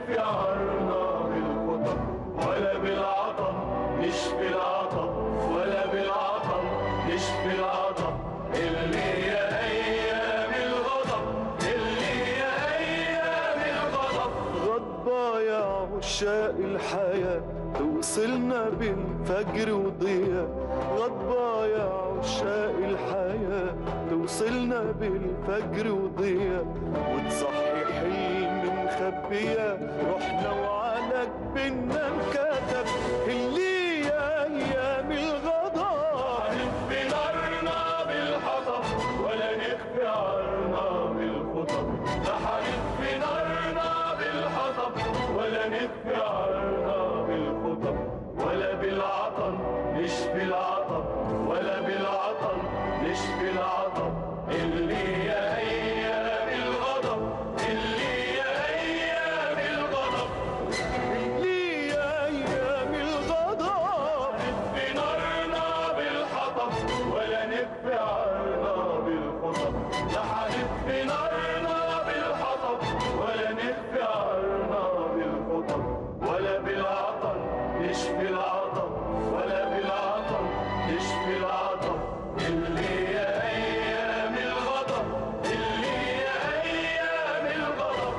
نخفي عارنا بالخطب ولا بالعطب نشفي العطب ولا بالعطب نشفي العطب اللي هي ايام الغضب اللي هي ايام الغضب غضبة يا عشاق الحياة توصلنا بالفجر وضياء غضبة يا عشاق الحياة توصلنا بالفجر وضياء وتصحي حلم مخبية رحنا وعلى جبنا انكتب اللي يا ايام الغضب نخفي نارنا بالحطب ولا نخفي عارنا بالخطب لا هنخفي نارنا بالحطب ولا نخفي عارنا بالخطب ولا بالعطن نشفي العطب ولا بالعطن نشفي العطب اللي هي ايام الغضب اللي هي ايام الغضب اللي يا ايام الغضب نخفي نارنا بالحطب ولا نخفي عارنا بالخطب لا هنخفي نارنا بالحطب ولا نخفي عارنا بالخطب ولا بالعطن نشفي العطب ولا بالعطن نشفي العطب اللي هي ايام الغضب اللي هي ايام الغضب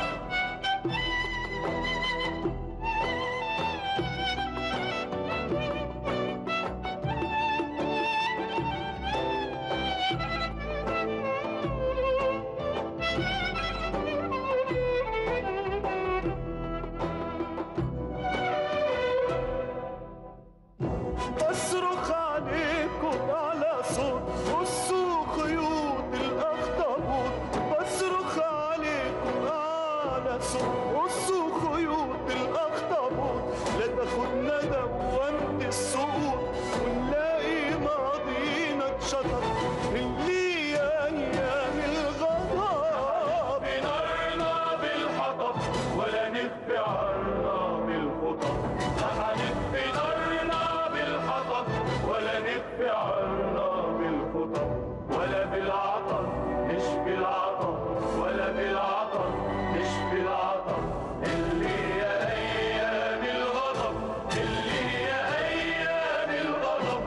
بصرخ عليكم على صوت قصوا خيوط الاخطبوط بصرخ عليكم على صوت قصوا خيوط الاخطبوط لا تاخدنا دوامة السقوط ونلاقي ماضينا اتشطب اللي يا ايام الغضب نارنا بالحطب ولا نخفي عارنا بالخطب لا هنخفي نارنا بالحطب ولا نخفي عارنا بالخطب ولا بالعطب نشفي العطب ولا بالعطب نشفي العطب اللي هي ايام الغضب اللي هي ايام الغضب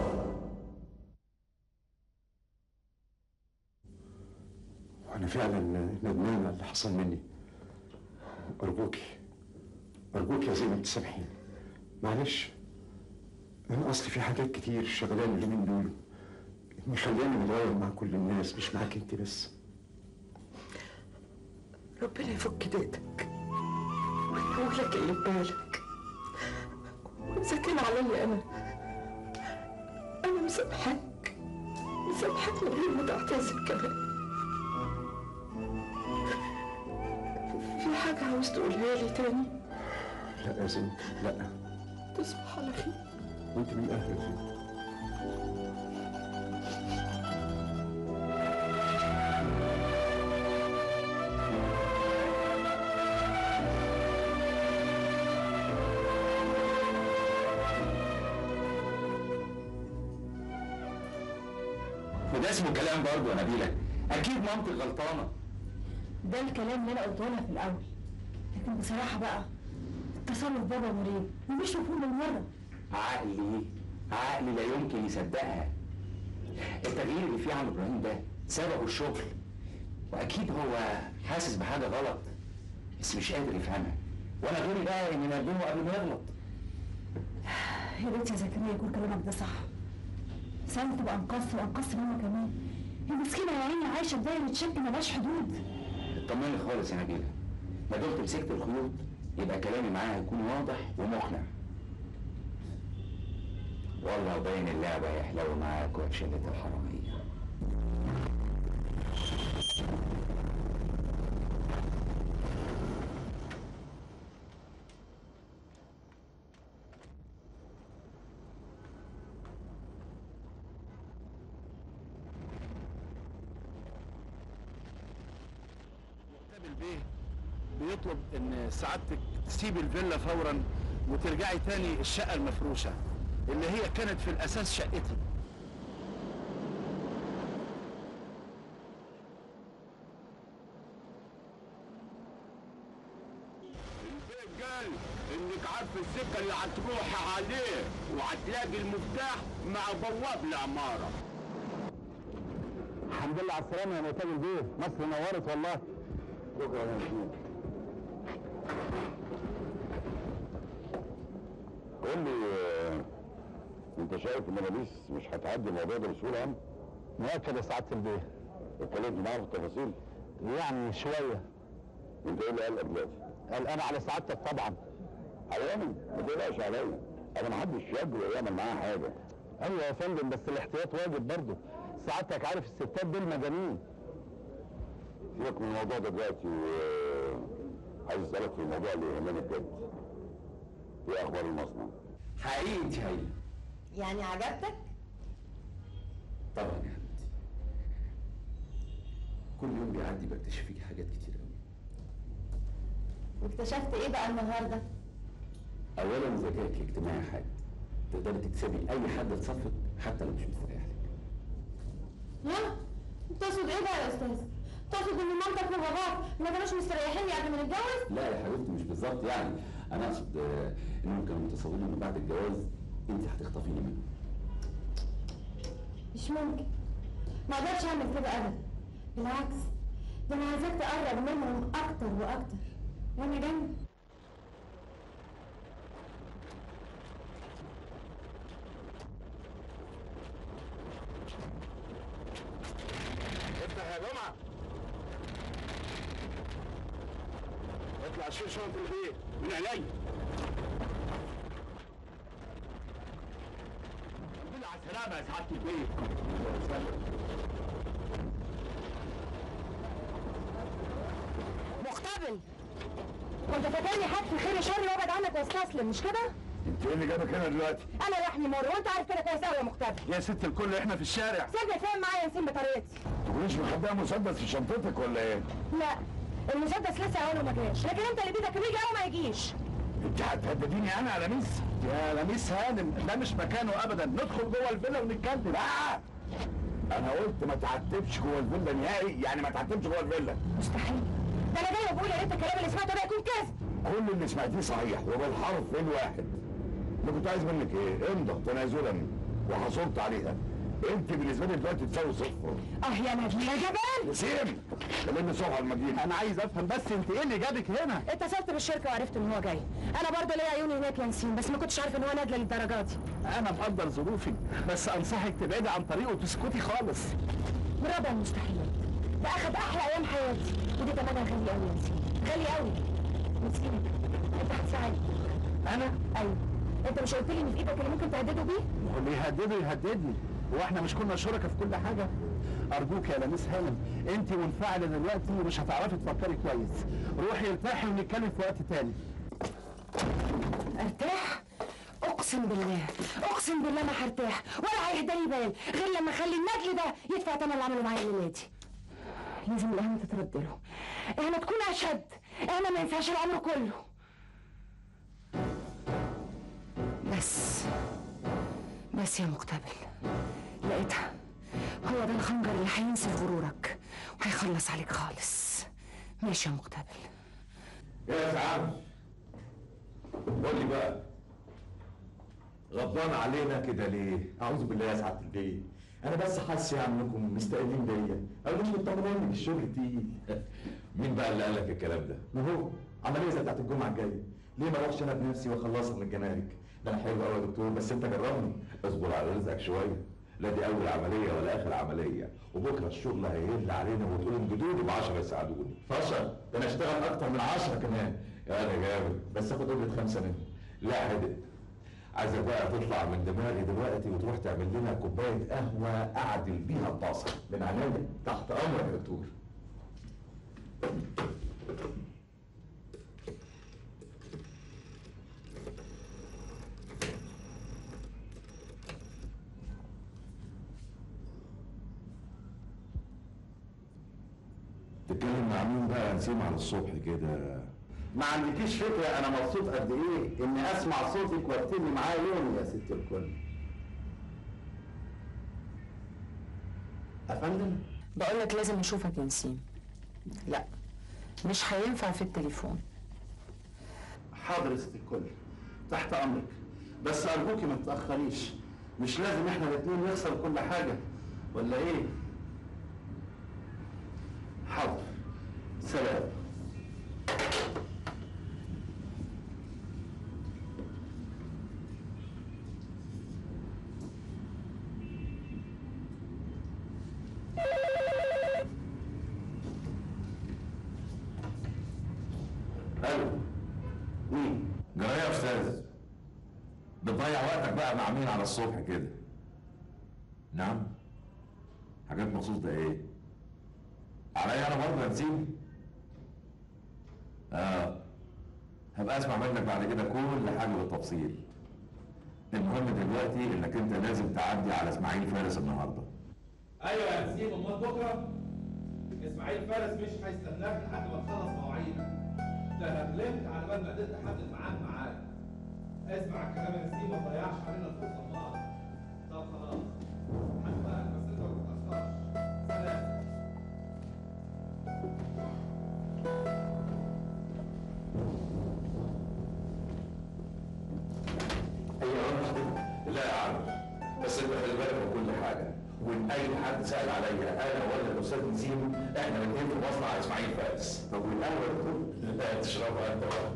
وأنا فعلا ندمان على اللي حصل مني أرجوكي أرجوكي يا زينب تسامحيني معلش أنا أصلي في حاجات كتير شغلاني اليومين دول مخلياني متغير مع كل الناس مش معاك أنت بس ربنا يفك ديتك ويقول لك اللي ببالك وإذا كان علي أنا أنا مسامحاك مسامحاك من غير ما تعتذر كمان في حاجة عاوز تقولها لي تاني لا يا زينب لا تصبح على خير وأنت من أهل يا زينب وده اسمه كلام برضه يا نبيلة أكيد مامتك غلطانة ده الكلام اللي انا قلته لها في الاول لكن بصراحه بقى تصرف بابا مريب ومش مفهوم بالمره عقلي عقلي لا يمكن يصدقها التغيير اللي فيه عم إبراهيم ده سببه الشغل وأكيد هو حاسس بحاجة غلط بس مش قادر يفهمها وأنا دوري بقى إني أنبهه قبل ما يغلط يا ريت يا زكريا يكون كلامك ده صح سلمى تبقى انقذت وانقذت ماما كمان المسكينه يا عيني عايشه في دايره شك ملهاش حدود اطمني خالص يا نبيلة ما دمت مسكت الخيوط يبقى كلامي معاها هيكون واضح ومقنع والله باين اللعبة يحلو معاك وشلة الحرامية مقابل بيه بيطلب ان سعادتك تسيب الفيلا فورا وترجعي تاني الشقه المفروشه اللي هي كانت في الاساس شقتي قال انك عارف السكه اللي هتروح عليه وهتلاقي المفتاح مع بواب العماره الحمد لله على السلامه يا معتاد البيه مصر نورت والله شكرا يا سيدي قول لي آه، انت شايف ان ماليس مش هتعدي الموضوع ده بسهوله يعني؟ مؤكد يا سعاده البيه اتكلمت معاه في التفاصيل يعني شويه انت ايه اللي قلقك دلوقتي؟ قلقان على سعادتك طبعا على انا ما تقلقش عليا انا ما حدش يجرؤ يعمل معايا حاجه ايوه يا فندم بس الاحتياط واجب برضه سعادتك عارف الستات دول مجانين سيبك من الموضوع ده دلوقتي و- عايز اسالك في الموضوع اللي يهمني بجد ايه اخبار المصنع؟ حقيقي انت هايله يعني عجبتك؟ طبعا يا حبيبتي كل يوم بيعدي بكتشف فيكي حاجات كتير قوي واكتشفت ايه بقى النهارده؟ اولا ذكائك الاجتماعي حاد تقدري تكسبي اي حد تصفق حتى لو مش مستريح لك ها؟ تقصد ايه بقى يا استاذ؟ تقصد ان مامتك وباباك ما كانوش مستريحين لي قبل ما نتجوز؟ لا يا حبيبتي مش بالظبط يعني انا اقصد آه، انهم كانوا متصورين ان بعد الجواز انت هتخطفيني منهم مش ممكن ما اقدرش اعمل كده ابدا بالعكس ده انا عايزاك تقرب منهم اكتر واكتر وانا جنبي افتح يا جمعه اطلع شيل شنطه البيت من عينيا الحمد لله على السلامه يا سعاده البيت مقتبل كنت فاكرني حد خير شر وابعد عنك واستسلم مش كده؟ انت ايه اللي جابك هنا دلوقتي؟ انا لحمي مر وانت عارف كده كويس قوي يا مقتبل يا ست الكل احنا في الشارع سيبني فاهم معايا نسيم بطريقتي تكونيش مخبيه مسدس في شنطتك ولا ايه؟ لا المسدس لسه عونه ما جاش لكن انت اللي بيدك بيجي او ما يجيش انت هتهدديني انا على ميس؟ يا لميس هانم ده مش مكانه ابدا ندخل جوه الفيلا ونتكلم لا انا قلت ما تعتبش جوه الفيلا نهائي يعني ما تعتبش جوه الفيلا مستحيل ده انا جاي بقول يا ريت الكلام اللي سمعته ده يكون كذب كل اللي سمعتيه صحيح وبالحرف الواحد اللي كنت عايز منك ايه؟ امضى تنازلا وحصلت عليها انت بالنسبه لي دلوقتي تساوي صفر اه يا نبيل يا جبان نسيم كلمني صبح المجيد انا عايز افهم بس انت ايه اللي جابك هنا اتصلت بالشركه وعرفت ان هو جاي انا برضه ليا عيوني هناك يا نسيم بس ما كنتش عارفه ان هو نادله للدرجه دي انا مقدر ظروفي بس انصحك تبعدي عن طريقه وتسكتي خالص رابع المستحيلات ده اخد احلى ايام حياتي ودي ثمنها غالي قوي يا نسيم غالي قوي نسيم انت هتساعدني انا ايوه انت مش قلت لي ان في ايدك اللي ممكن تهدده بيه واللي يهدده يهددني هو احنا مش كنا شركاء في كل حاجه ارجوك يا لميس هانم انت منفعله دلوقتي ومش هتعرفي تفكري كويس روحي ارتاحي ونتكلم في وقت تاني ارتاح اقسم بالله اقسم بالله ما هرتاح ولا هيهدى لي بال غير لما اخلي النجل ده يدفع ثمن اللي عمله معايا الليله دي لازم الاهانه تترد له اهانه تكون اشد اهانه ما ينفعش العمر كله بس بس يا مقتبل لقيتها هو ده الخنجر اللي هينسف غرورك وهيخلص عليك خالص ماشي يا مقتبل يا سعاد قول لي بقى غضبان علينا كده ليه؟ اعوذ بالله يا سعاده البيه انا بس حاسس يعني انكم مستقلين بيا او مش مطمنين الشغل تقيل مين بقى اللي قال لك الكلام ده؟ ما هو عمليه زي بتاعت الجمعه الجايه ليه ما اروحش انا بنفسي واخلصها من الجمارك ده انا حلو قوي يا دكتور بس انت جربني اصبر على رزقك شويه لا دي اول عمليه ولا اخر عمليه وبكره الشغل هيهل علينا وتقول انجدوني ب 10 يساعدوني فشل ده انا اشتغل اكتر من عشرة كمان انا جامد بس اخد اجره خمسه منهم لا هدئ عايزك بقى تطلع من دماغي دلوقتي وتروح تعمل لنا كوبايه قهوه اعدل بيها الطاسه من عناية تحت امرك يا دكتور تتكلم مع مين بقى يا نسيم على الصبح كده ما عندكيش فكره انا مبسوط قد ايه اني اسمع صوتك وابتدي معاه يومي يا ست الكل افندم بقول لك لازم اشوفك يا نسيم لا مش هينفع في التليفون حاضر يا ست الكل تحت امرك بس ارجوكي ما تتاخريش مش لازم احنا الاثنين نخسر كل حاجه ولا ايه حاضر سلام الو مين جرايه يا استاذ بتضيع وقتك بقى مع مين على الصبح كده نعم حاجات مخصوص ده ايه عليا انا برضه يا نسيم اه هبقى اسمع منك بعد كده كل حاجه بالتفصيل المهم دلوقتي انك انت لازم تعدي على اسماعيل فارس النهارده ايوه يا نسيم امال بكره اسماعيل فارس مش هيستناك لحد ما تخلص مواعيدك ده هبلمت على بال ما قدرت احدد ميعاد معاك اسمع الكلام يا نسيم ما تضيعش علينا الفرصه النهارده طب خلاص هسمعك بس انت ما تتاخرش سلام ايوه لا يا عم بس انت خلي بالك من كل حاجه وان اي حد سال عليا انا ولا الاستاذ نسيم احنا الاثنين في مصنع اسماعيل فارس طب والقهوه يا دكتور؟ لا تشربها انت بقى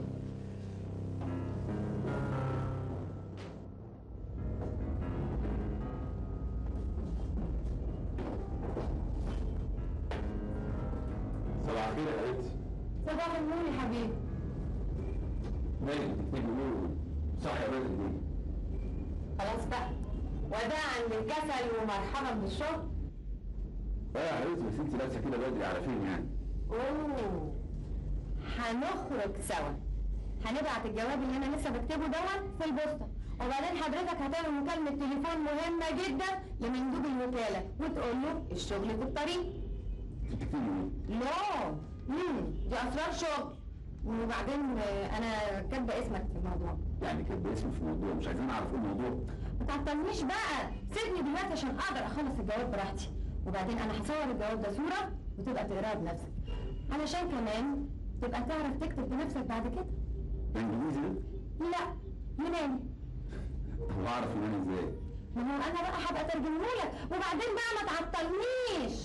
صباح الخير يا حبيبتي صباح النور يا حبيبي مالك بتكتبي ايه؟ صح يا بنت دي خلاص بقى وداعا للكسل ومرحبا بالشغل اه يا حبيبتي بس انت لابسه كده بدري على فين يعني؟ اوه هنخرج سوا هنبعت الجواب اللي انا لسه بكتبه دون في البوسطه وبعدين حضرتك هتعمل مكالمة تليفون مهمة جدا لمندوب الوكالة وتقول له الشغل في الطريق انت بتكتبي ايه؟ لا مم. دي اسرار شغل وبعدين آه، انا كاتبه اسمك في الموضوع يعني كان باسم في الموضوع مش عايزين نعرف ايه الموضوع ما تعطلنيش بقى سيبني دلوقتي عشان اقدر اخلص الجواب براحتي وبعدين انا هصور الجواب ده صوره وتبقى تقراها بنفسك علشان كمان تبقى تعرف تكتب بنفسك بعد كده ده انجليزي ده؟ لا يوناني طب اعرف يوناني ازاي؟ ما هو انا بقى هبقى ترجمهولك وبعدين بقى ما تعطلنيش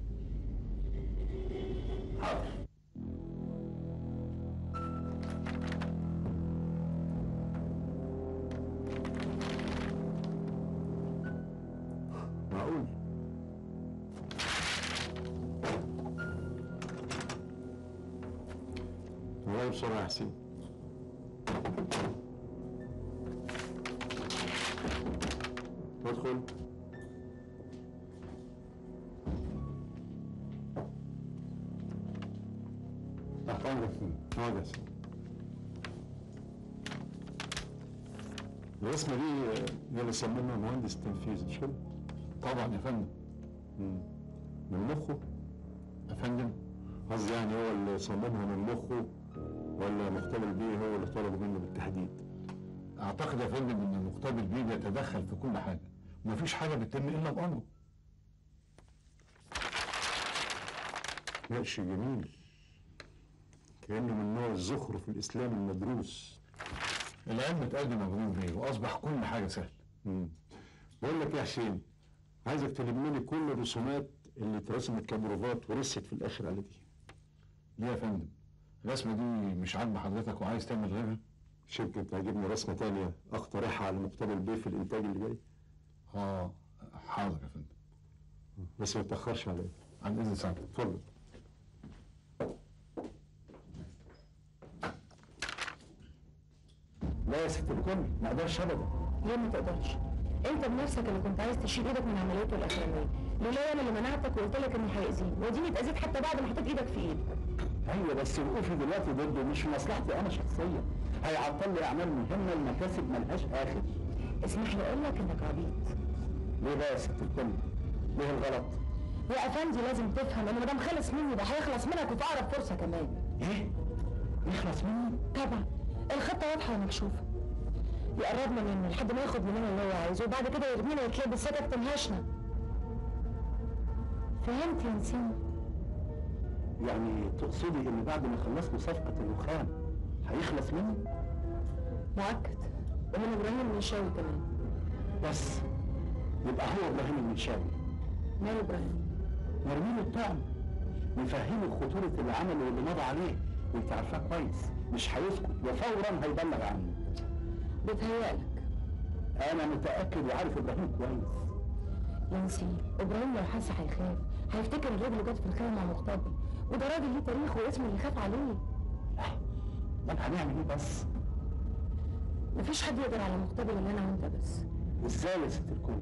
حاضر معقول والله بسرعة يا حسين ادخل تحت امرك فين؟ اقعد يا حسين الرسمة دي هي اللي صممها مهندس تنفيذي مش كده؟ طبعا يا فندم من مخه يا فندم قصدي يعني هو اللي صممها من مخه ولا مقتبل بيه هو اللي طلب منه بالتحديد اعتقد يا فندم ان المقتبل بيه بيتدخل في كل حاجه ومفيش حاجه بتتم الا بامره نقش جميل كأنه من نوع الزخرف الإسلامي المدروس العلم اتقدم يا ابراهيم بيه واصبح كل حاجه سهله مم. بقول لك يا حسين عايزك تلم لي كل الرسومات اللي اترسمت كبروفات ورست في الآخر على دي ليه يا فندم الرسمه دي مش عاجبه حضرتك وعايز تعمل غيرها شركة تعجبني رسمة تانية أقترحها على مقتبل بيه في الإنتاج اللي جاي اه حاضر يا فندم بس ما تأخرش عليا عن اذن سعادتك اتفضل لا يا ست الكل ما اقدرش ابدا ليه ما تقدرش انت بنفسك اللي كنت عايز تشيل ايدك من عمليته الاخرانيه لولا انا اللي منعتك وقلت لك انه هيأذيني وديني اتأذيت حتى بعد ما حطيت ايدك في ايدي ايوه بس وقوفي دلوقتي ضده مش في مصلحتي انا شخصيا هيعطل لي اعمال مهمه المكاسب ملهاش اخر اسمح لي اقول لك انك عبيط ليه بقى يا ست الكل؟ ليه الغلط؟ يا افندي لازم تفهم ان ما دام خلص مني ده هيخلص منك وفي اقرب فرصه كمان ايه؟ يخلص مني؟ طبعا الخطه واضحه ومكشوفه يقربنا منه لحد ما ياخد مننا اللي هو عايزه وبعد كده يرمينا يتلبس ستك تنهشنا فهمت يا نسيم يعني تقصدي ان بعد ما خلصنا صفقه الرخام هيخلص مني؟ مؤكد ومن ابراهيم المنشاوي كمان بس يبقى هو ابراهيم المنشاوي مال ابراهيم نرمي له الطعم نفهمه خطورة اللي عمله واللي مضى عليه وانت عارفاه كويس مش هيسكت وفورا هيبلغ عنه بيتهيألك انا متأكد وعارف ابراهيم كويس يا نسيم ابراهيم لو حس هيخاف هيفتكر الراجل جت في الخيمه مع مغتبل وده راجل ليه تاريخ واسمه اللي خاف عليه طب هنعمل ايه بس؟ مفيش حد يقدر على مغتبل الا انا وانت بس ازاي يا ست الكل؟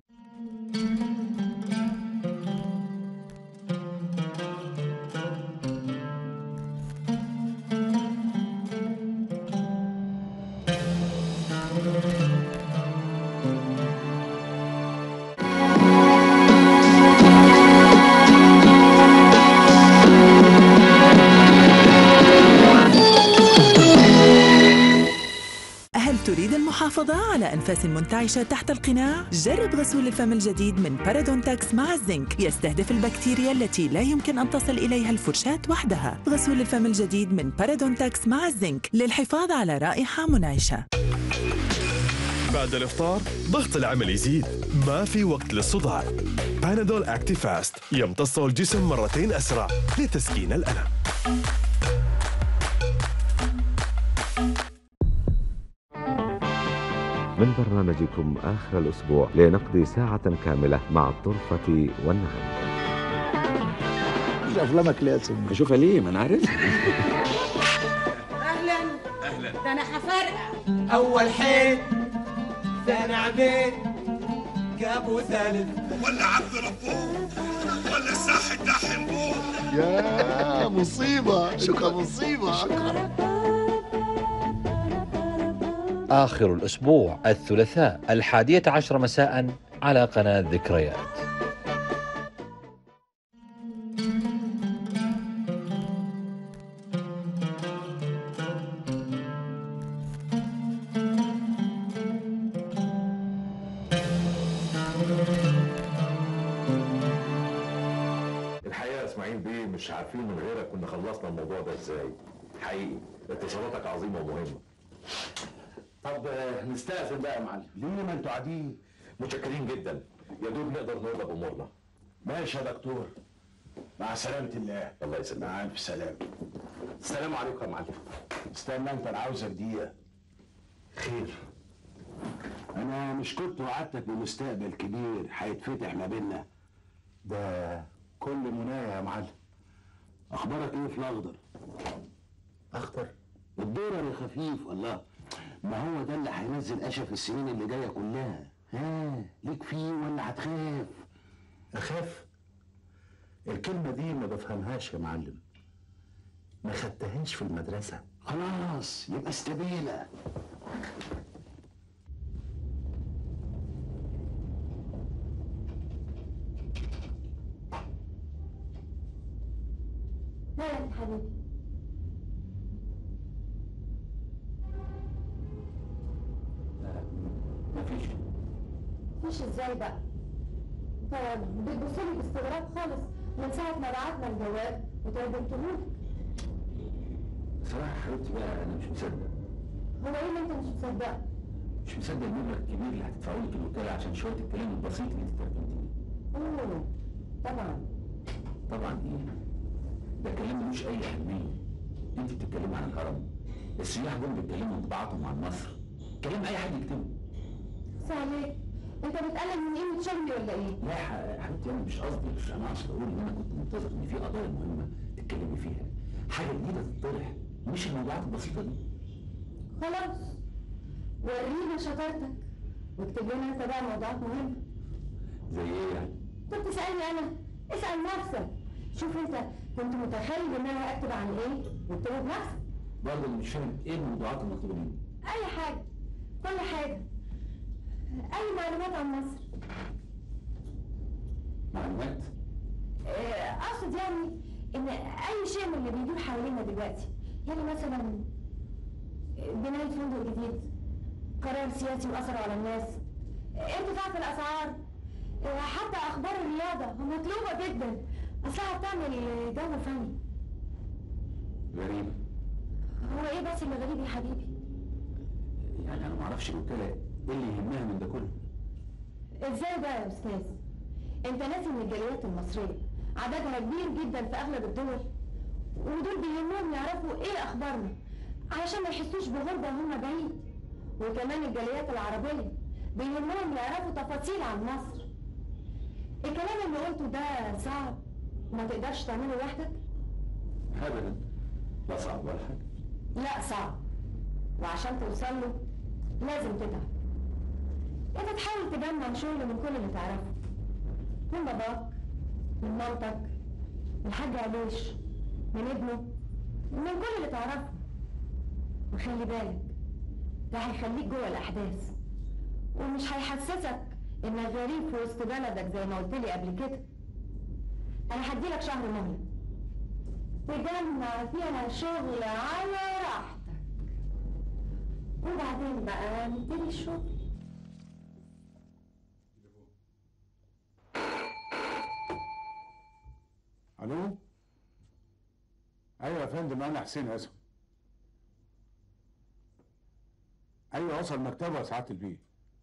هل تريد المحافظة على أنفاس منتعشة تحت القناع؟ جرب غسول الفم الجديد من بارادونتاكس مع الزنك يستهدف البكتيريا التي لا يمكن أن تصل إليها الفرشاة وحدها غسول الفم الجديد من بارادونتاكس مع الزنك للحفاظ على رائحة منعشة بعد الإفطار ضغط العمل يزيد ما في وقت للصداع بانادول أكتي فاست يمتص الجسم مرتين أسرع لتسكين الألم من برنامجكم آخر الأسبوع لنقضي ساعة كاملة مع الطرفة والنغم مش افلامك ليه يا سيدي؟ اشوفها ليه ما انا عارف اهلا اهلا ده انا هفرقع اول حيط ثاني عبيد جابوا ثالث ولا عبد ربوه ولا الساحل ده حنبوه يا مصيبة شكرا مصيبة شكرا آخر الأسبوع الثلاثاء الحادية عشر مساء على قناة ذكريات الحقيقه يا اسماعيل بيه مش عارفين من غيرك كنا خلصنا الموضوع ده ازاي حقيقي اتصالاتك عظيمه ومهمه طب آه، نستأذن بقى يا معلم ليه ما انتوا قاعدين؟ متشكرين جدا يا دوب نقدر نوضب امورنا ماشي يا دكتور مع سلامة الله الله يسلمك مع ألف سلامة السلام عليكم يا معلم استنى أنت أنا عاوزك دقيقة خير أنا مش كنت وعدتك بمستقبل كبير هيتفتح ما بيننا ده كل منايا يا معلم أخبارك إيه في الأخضر؟ أخضر؟ الدورة يا خفيف والله ما هو ده اللي هينزل قشة في السنين اللي جاية كلها ها ليك فيه ولا هتخاف؟ أخاف؟ الكلمة دي ما بفهمهاش يا معلم ما خدتهاش في المدرسة خلاص يبقى استبيلة مالك يا حبيبي مفيش مش ازاي بقى انت بتبصلي باستغراب خالص من ساعة ما بعتنا الجواب وترجمتهولك صراحة حبيبتي بقى أنا مش مصدق هو ايه اللي انت مش مصدقه؟ مش مصدق المبلغ الكبير اللي هتدفعوا لي في الوكالة عشان شوية الكلام البسيط اللي أنت ترجمتيه اوه طبعا طبعا إيه ده كلام ملوش أي أهمية أنت بتتكلمي عن الهرم السياح دول بيتكلموا انطباعاتهم عن مصر كلام أي حد يكتبه بس عليك انت بتقلل من قيمة شغلي ولا ايه؟ لا يا حبيبتي انا مش قصدي مش انا اقصد اقول ان انا كنت منتظر ان في قضايا مهمه تتكلمي فيها حاجه جديده تطرح مش الموضوعات البسيطه دي خلاص ورينا شطارتك واكتب لنا انت بقى موضوعات مهمة زي ايه يعني؟ كنت تسألني انا اسأل نفسك شوف انت كنت متخيل ان انا اكتب عن ايه واكتبه بنفسك برضه أنا مش فاهم ايه الموضوعات المطلوبه مني اي حاجة كل حاجة اي معلومات عن مصر معلومات آه، اقصد يعني ان اي شيء من اللي بيدور حوالينا دلوقتي يعني مثلا بناية فندق جديد قرار سياسي واثره على الناس ارتفاع في الاسعار آه، حتى اخبار الرياضه مطلوبه جدا اصلها بتعمل جو فني غريبه هو ايه بس اللي غريب يا حبيبي يعني انا ما اعرفش الوكاله ايه اللي يهمها من ده كله ازاي بقى يا استاذ انت ناسي ان الجاليات المصريه عددها كبير جدا في اغلب الدول ودول بيهمهم يعرفوا ايه اخبارنا علشان ما يحسوش بغربه وهم بعيد وكمان الجاليات العربيه بيهمهم يعرفوا تفاصيل عن مصر الكلام اللي قلته ده صعب ما تقدرش تعمله لوحدك ابدا لا صعب ولا حاجه لا صعب وعشان توصل له لازم تتعب انت تحاول تجمع شغل من كل اللي تعرفه من باباك من مامتك من الحاج عليش من ابنه من كل اللي تعرفه وخلي بالك ده هيخليك جوه الاحداث ومش هيحسسك انك غريب في وسط بلدك زي ما قلت لي قبل كده انا هديلك شهر مهله تجمع فيها شغل على راحتك وبعدين بقى نبتدي الشغل الو ايوه يا فندم انا حسين اسم ايوه وصل مكتبه يا سعاده البيه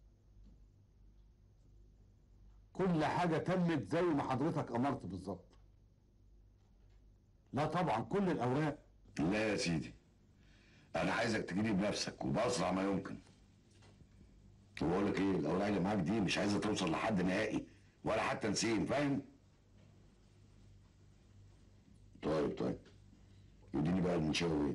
كل حاجه تمت زي ما حضرتك امرت بالظبط لا طبعا كل الاوراق لا يا سيدي انا عايزك تجيلي بنفسك وباسرع ما يمكن وبقول لك ايه الاوراق اللي معاك دي مش عايزه توصل لحد نهائي ولا حتى نسيم فاهم طيب طيب يديني بقى المنشاوي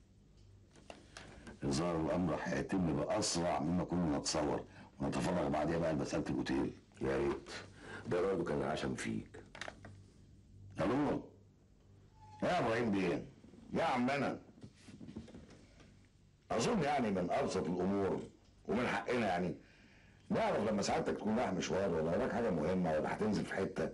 الظاهر الامر هيتم باسرع مما كنا نتصور ونتفرغ بعديها بقى لمساله الاوتيل يا ريت ده برضه كان عشم فيك الو يا ابراهيم بيه يا عمنا اظن يعني من ابسط الامور ومن حقنا يعني نعرف لما سعادتك تكون رايح مشوار ولا وراك حاجه مهمه ولا هتنزل في حته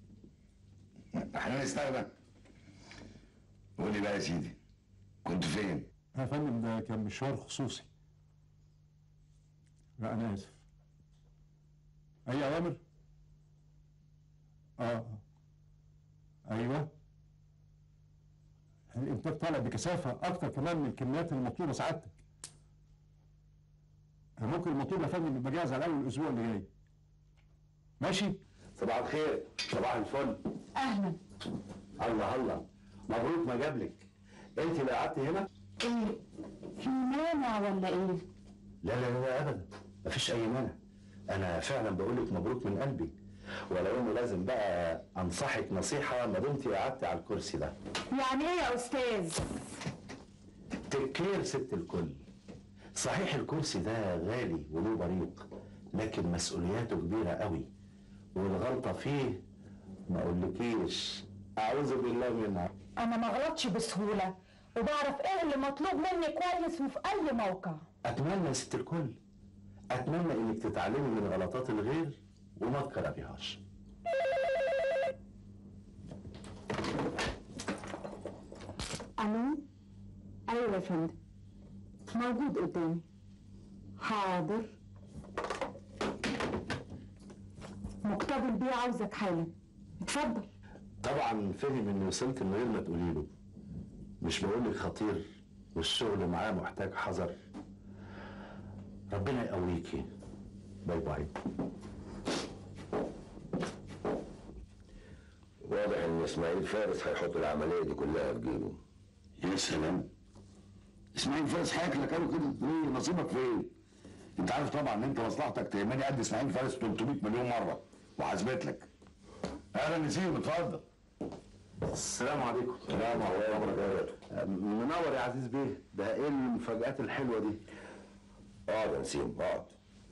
احنا نستغنى قول لي بقى يا سيدي كنت فين؟ يا فندم ده كان مشوار خصوصي لا انا اسف اي اوامر اه آه. ايوه الانتاج طالع بكثافه اكتر كمان من الكميات المطلوبه سعادتك ممكن المطلوب يا فندم يبقى جاهز على اول الاسبوع اللي جاي ماشي صباح الخير صباح الفل اهلا الله الله مبروك ما جابلك انت اللي قعدتي هنا ايه في مانع ولا ايه لا لا لا ابدا مفيش اي مانع انا فعلا بقول لك مبروك من قلبي ولو اني لازم بقى انصحك نصيحه ما دمتي قعدتي على الكرسي ده يعني ايه يا استاذ تكير ست الكل صحيح الكرسي ده غالي وله بريق لكن مسؤولياته كبيره قوي والغلطه فيه ما اقولكيش اعوذ بالله منها انا ما غلطش بسهوله وبعرف ايه اللي مطلوب مني كويس وفي اي موقع اتمنى يا ست الكل اتمنى انك تتعلمي من غلطات الغير وما تكرريهاش الو ايوه يا فندم موجود قدامي حاضر مقتبل بيه عاوزك حالا اتفضل طبعا فهم اني وصلت من غير ما تقولي له مش بقول لك خطير والشغل معاه محتاج حذر ربنا يقويكي باي باي واضح ان اسماعيل فارس هيحط العمليه دي كلها في جيبه يا سلام اسماعيل فارس هياكلك قوي كده ليه نصيبك فين؟ انت عارف طبعا ان انت مصلحتك تهمني قد اسماعيل فارس 300 مليون مره وحاسبت لك اهلا نسيم اتفضل السلام عليكم السلام عليكم وبركاته منور يا عزيز بيه ده ايه المفاجآت الحلوه دي اقعد يا نسيم اقعد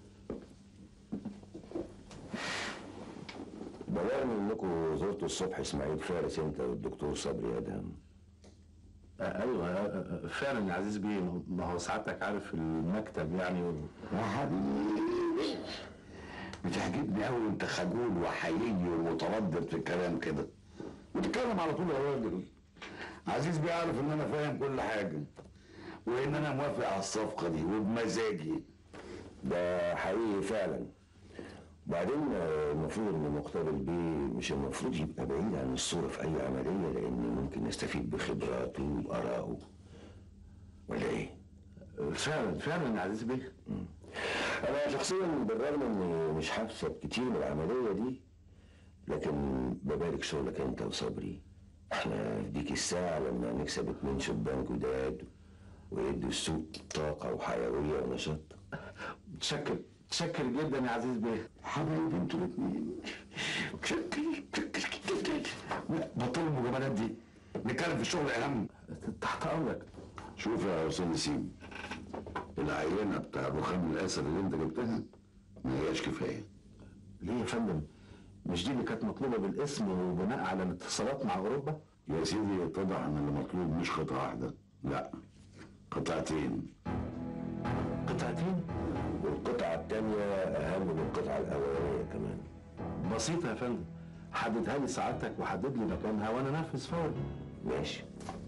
بلغني انكم زرتوا الصبح اسماعيل فارس انت والدكتور صبري ادهم آه ايوه آه، فعلا يا عزيز بيه ما هو سعادتك عارف المكتب يعني و... يا حبيبي بتعجبني قوي وانت خجول وحيي ومتردد في الكلام كده وتتكلم على طول يا راجل عزيز بيعرف ان انا فاهم كل حاجه وان انا موافق على الصفقه دي وبمزاجي ده حقيقي فعلا وبعدين آه، المفروض ان مقتبل بيه مش المفروض يبقى بعيد عن الصوره في اي عمليه لان ممكن نستفيد بخبراته وارائه ولا ايه؟ فعلا فعلا يا عزيز بيه انا شخصيا بالرغم اني مش هكسب كتير من العمليه دي لكن ببارك شغلك انت وصبري احنا في ديك الساعه لما نكسب اتنين شبان جداد ويدوا السوق طاقه وحيويه ونشاط متشكر متشكر جدا يا عزيز بيه حبايبي انتوا الاثنين متشكر متشكر جدا بطلوا المجاملات دي نتكلم في الشغل اهم تحت امرك شوف يا استاذ نسيم العينه بتاع الرخام الاسد اللي انت جبتها ما هياش كفايه ليه يا فندم مش دي اللي كانت مطلوبه بالاسم وبناء على الاتصالات مع اوروبا يا سيدي اتضح ان اللي مطلوب مش قطعه واحده لا قطعتين قطعتين والقطعه الثانيه اهم من القطعه الاولانيه كمان بسيطه يا فندم حددها لي سعادتك وحدد لي مكانها وانا انفذ فوري ماشي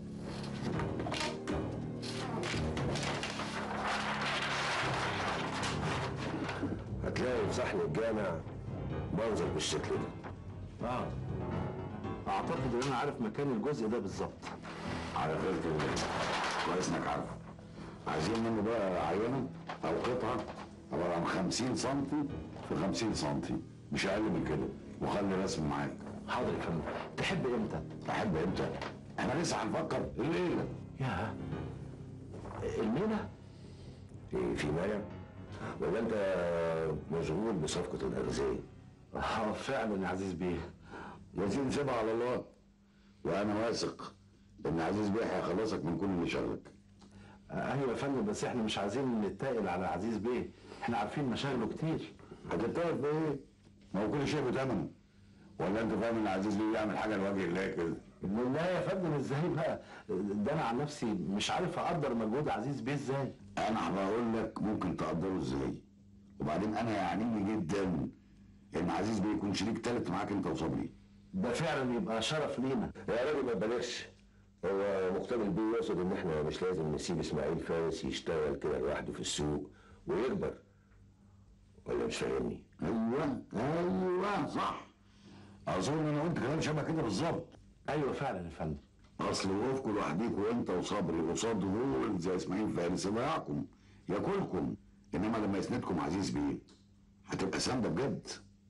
هتلاقي في صحن الجامع منظر بالشكل ده اه اعتقد ان انا عارف مكان الجزء ده بالظبط على خيرة الله كويس انك عارفه عايزين منه بقى عينه او قطعه عباره عن 50 سم في 50 سم مش اقل من كده وخلي رسم معاك حاضر يا فندم تحب امتى؟ تحب امتى؟ احنا لسه هنفكر الليله يا المينا ايه في مانع؟ ولا انت مشغول بصفقه الاغذيه؟ اه فعلا يا عزيز بيه يا سيدي سيبها على الله وانا واثق ان عزيز بيه هيخلصك من كل اللي شغلك آه ايوه يا فندم بس احنا مش عايزين نتقل على عزيز بيه احنا عارفين مشاغله كتير هتتقل بايه؟ ما هو كل شيء بثمنه ولا انت فاهم ان عزيز بيه يعمل حاجه لوجه الله كده؟ لا يا فندم ازاي بقى ده انا عن نفسي مش عارف اقدر مجهود عزيز بيه ازاي انا بقول لك ممكن تقدره ازاي وبعدين انا يعنيني جدا ان عزيز بيه يكون شريك تالت معاك انت وصبري ده فعلا يبقى شرف لينا يا راجل ما تبالغش هو مقتبل بيه يقصد ان احنا مش لازم نسيب اسماعيل فارس يشتغل كده لوحده في السوق ويكبر ولا مش فاهمني؟ ايوه ايوه صح اظن انا وانت كلام شبه كده بالظبط ايوه فعلا يا فندم اصل وقوفكم لوحديكوا انت وصبري قصاد دول زي اسماعيل فارس يضيعكم ياكلكم انما لما يسندكم عزيز بيه هتبقى سانده بجد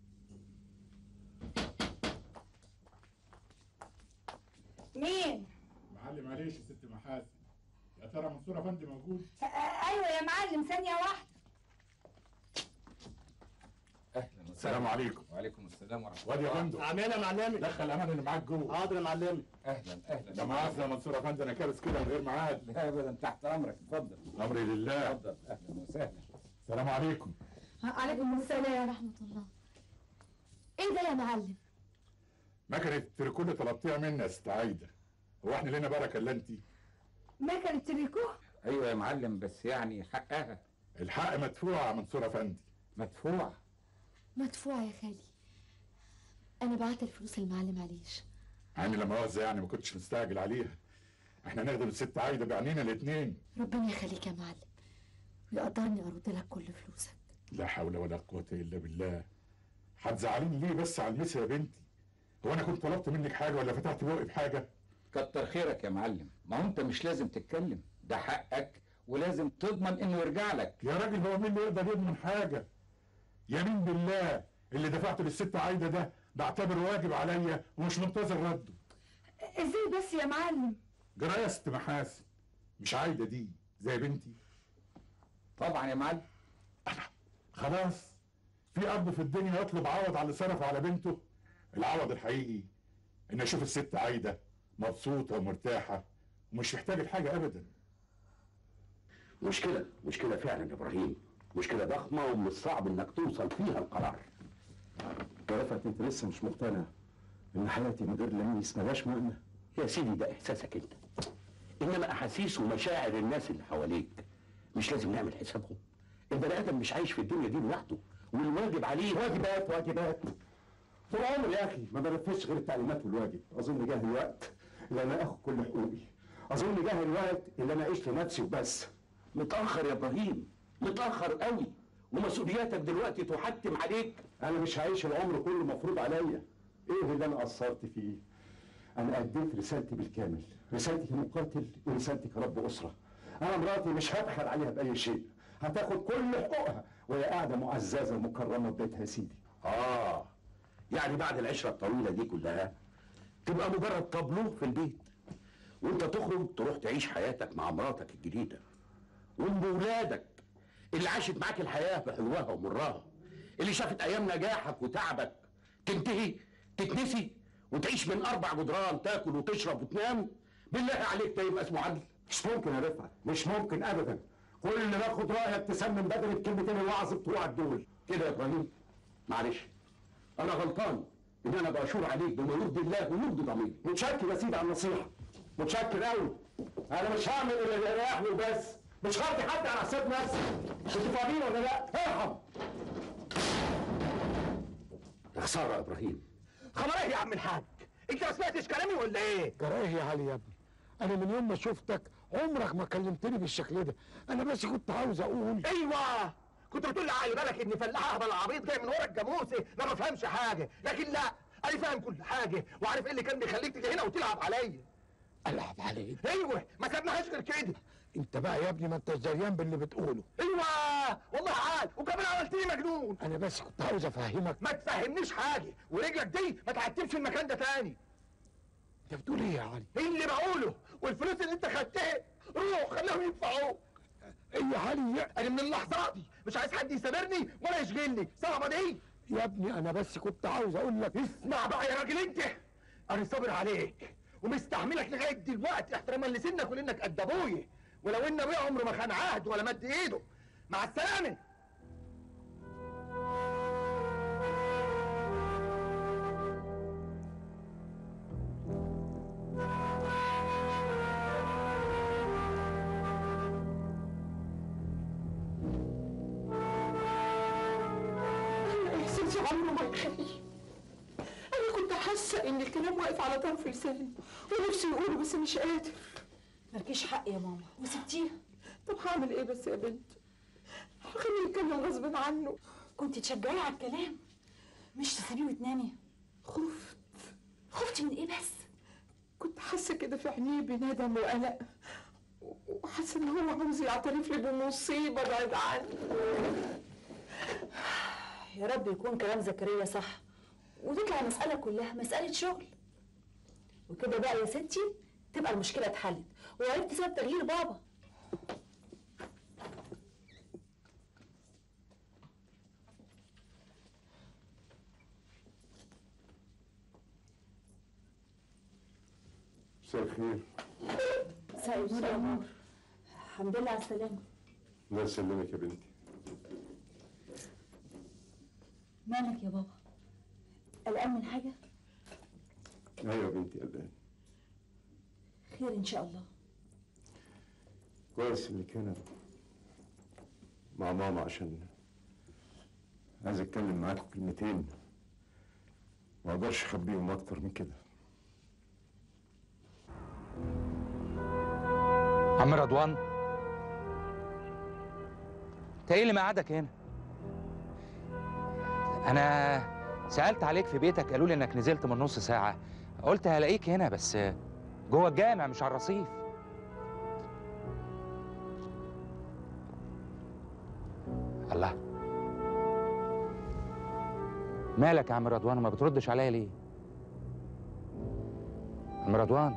مين؟ معلم معلش يا ست محاسن يا ترى منصور افندي موجود آه، ايوه يا معلم ثانيه واحده اهلا السلام عليكم وعليكم السلام ورحمه وادي يا فندم عمنا يا معلمي دخل امان اللي معاك جوه حاضر يا معلمي اهلا اهلا ده مؤاخذه يا منصور افندي انا كابس كده من غير ميعاد لا ابدا تحت امرك اتفضل امري لله اتفضل اهلا وسهلا السلام عليكم عليكم السلام ورحمة الله ايه ده يا معلم مكنه التريكو اللي طلبتيها مني يا ست عايده هو احنا لنا بركه الا انت مكنة تريكو ايوه يا معلم بس يعني حقها الحق مدفوع يا منصور افندي مدفوع مدفوع يا خالي انا بعت الفلوس المعلم عليش عيني لا مؤاخذه يعني ما كنتش مستعجل عليها احنا نخدم الست عايده بعينينا الاثنين ربنا يخليك يا معلم ويقدرني ارد لك كل فلوسك لا حول ولا قوه الا بالله هتزعليني ليه بس على المسا يا بنتي هو انا كنت طلبت منك حاجه ولا فتحت بوقي بحاجه كتر خيرك يا معلم ما هو انت مش لازم تتكلم ده حقك ولازم تضمن انه يرجع لك يا راجل هو مين اللي يقدر يضمن حاجه يمين بالله اللي دفعته للست عايده ده بعتبره واجب عليا ومش منتظر رده ازاي بس يا معلم جرايه يا ست محاسن مش عايده دي زي بنتي طبعا يا معلم خلاص في اب في الدنيا يطلب عوض على اللي صرفه على بنته العوض الحقيقي ان اشوف الست عايده مبسوطه ومرتاحه ومش محتاجه لحاجه ابدا مشكلة مشكلة فعلا يا ابراهيم مشكلة ضخمة ومن الصعب انك توصل فيها القرار رفعت انت لسه مش مقتنع ان حياتي من غير لميس ملهاش معنى يا سيدي ده احساسك انت انما احاسيس ومشاعر الناس اللي حواليك مش لازم نعمل حسابهم البني ادم مش عايش في الدنيا دي لوحده والواجب عليه واجبات واجبات طول عمري يا اخي ما بنفذش غير التعليمات والواجب اظن جه الوقت اللي انا اخد كل حقوقي اظن جه الوقت اللي انا اعيش لنفسي وبس متاخر يا ابراهيم متاخر قوي ومسؤولياتك دلوقتي تحتم عليك انا مش هعيش العمر كله مفروض عليا ايه اللي انا قصرت فيه انا اديت رسالتي بالكامل رسالتي كمقاتل ورسالتي كرب اسره انا مراتي مش هبخل عليها باي شيء هتاخد كل حقوقها وهي قاعده معززه ومكرمه في بيتها يا سيدي اه يعني بعد العشره الطويله دي كلها تبقى مجرد طابلوه في البيت وانت تخرج تروح تعيش حياتك مع مراتك الجديده وام ولادك اللي عاشت معاك الحياه بحلوها ومرها اللي شافت ايام نجاحك وتعبك تنتهي تتنسي وتعيش من اربع جدران تاكل وتشرب وتنام بالله عليك ده يبقى اسمه عدل مش ممكن يا رفعت مش ممكن ابدا كل اللي باخد رايك تسمم بدل الكلمتين الوعظ بتوعك دول كده يا ابراهيم معلش انا غلطان ان انا بشور عليك بما يرضي الله ويرضي ضميري متشكر يا سيدي على النصيحه متشكر قوي انا مش هعمل الا اللي يريحني وبس مش هرضي حد على حساب نفسي انتوا فاهمين ولا لا؟ ارحم يا خساره يا ابراهيم خبر ايه يا عم الحاج انت ما سمعتش كلامي ولا ايه جرايه يا علي يا ابني انا من يوم ما شفتك عمرك ما كلمتني بالشكل ده انا بس كنت عاوز اقول ايوه كنت بتقول لي علي بالك ان فلاح هبل عبيط جاي من ورا الجاموسه ما بفهمش حاجه لكن لا انا فاهم كل حاجه وعارف ايه اللي كان بيخليك تيجي هنا وتلعب عليا العب عليك ايوه ما سابناهاش غير كده انت بقى يا ابني ما انتش دريان باللي بتقوله ايوه والله عال وكمان عملتني مجنون انا بس كنت عاوز افهمك ما تفهمنيش حاجه ورجلك دي ما تعتمش المكان ده تاني انت بتقول ايه يا علي ايه اللي بقوله والفلوس اللي انت خدتها روح خليهم يدفعوك ايه يا علي انا من اللحظات دي مش عايز حد يسامرني ولا يشغلني صعبه دي يا ابني انا بس كنت عاوز اقول لك اسمع بقى يا راجل انت انا صابر عليك ومستحملك لغايه دلوقتي احتراما لسنك ولانك قد ابويا ولو ان ابويا عمره ما خان عهد ولا مد ايده مع السلامه انا احساسي عمره ما يخلي انا كنت حاسه ان الكلام واقف على طرف لساني ونفسي يقوله بس مش قادر مالكيش حق يا ماما وسبتيها طب هعمل ايه بس يا بنت خليه يتكلم غصب عنه كنت تشجعي على الكلام مش تسيبيه وتنامي خفت خفتي من ايه بس كنت حاسه كده في عينيه بندم وقلق وحاسه ان هو عاوز يعترف لي بمصيبه بعد عني يا رب يكون كلام زكريا صح وتطلع المسألة كلها مسألة شغل وكده بقى يا ستي تبقى المشكلة اتحلت وعرفت سبب تغيير بابا مساء الخير مساء النور يا نور الحمد لله على السلامة الله يسلمك يا بنتي مالك يا بابا قلقان من حاجة ايوه يا بنتي قلقان خير ان شاء الله كويس اني كان مع ماما عشان عايز اتكلم معاك كلمتين ما اقدرش اخبيهم اكتر من كده عم رضوان انت ايه اللي مقعدك هنا انا سالت عليك في بيتك قالوا لي انك نزلت من نص ساعه قلت هلاقيك هنا بس جوه الجامع مش على الرصيف الله مالك يا عم رضوان ما بتردش عليا ليه عم رضوان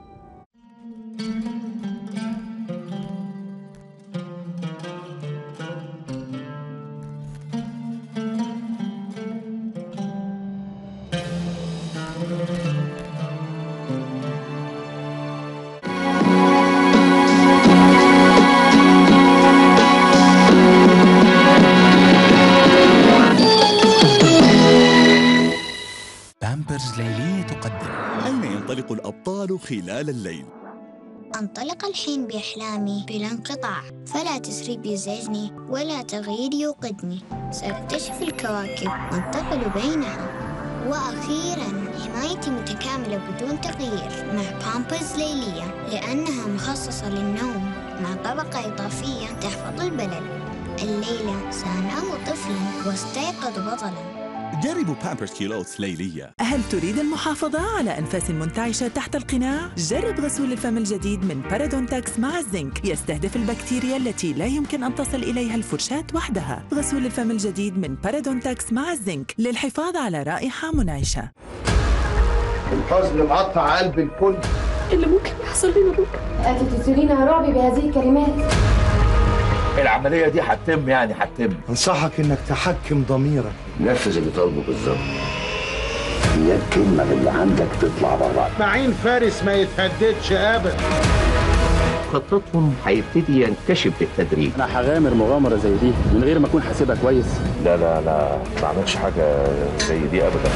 بامبرز ليلية تقدم أين ينطلق الأبطال خلال الليل؟ أنطلق الحين بأحلامي بلا انقطاع فلا تسريب يزعجني ولا تغيير يوقدني سأكتشف الكواكب وانتقل بينها وأخيرا حمايتي متكاملة بدون تغيير مع بامبرز ليلية لأنها مخصصة للنوم مع طبقة إضافية تحفظ البلل الليلة سأنام طفلا واستيقظ بطلا جربوا بامبرز كيلوتس ليلية هل تريد المحافظة على أنفاس منتعشة تحت القناع؟ جرب غسول الفم الجديد من بارادونتاكس مع الزنك يستهدف البكتيريا التي لا يمكن أن تصل إليها الفرشاة وحدها غسول الفم الجديد من بارادونتاكس مع الزنك للحفاظ على رائحة منعشة الحزن مقطع قلب الكل اللي ممكن يحصل لنا بكره انت تثيرينها رعبي بهذه الكلمات العملية دي هتتم يعني هتتم انصحك انك تحكم ضميرك نفذ اللي طالبه بالظبط هي الكلمة اللي عندك تطلع بره معين فارس ما يتهددش ابدا خطتهم هيبتدي ينكشف بالتدريج انا هغامر مغامره زي دي من غير ما اكون حاسبها كويس لا لا لا ما عملتش حاجة زي دي أبدا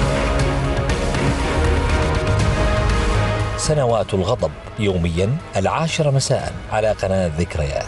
سنوات الغضب يوميا العاشرة مساء على قناة ذكريات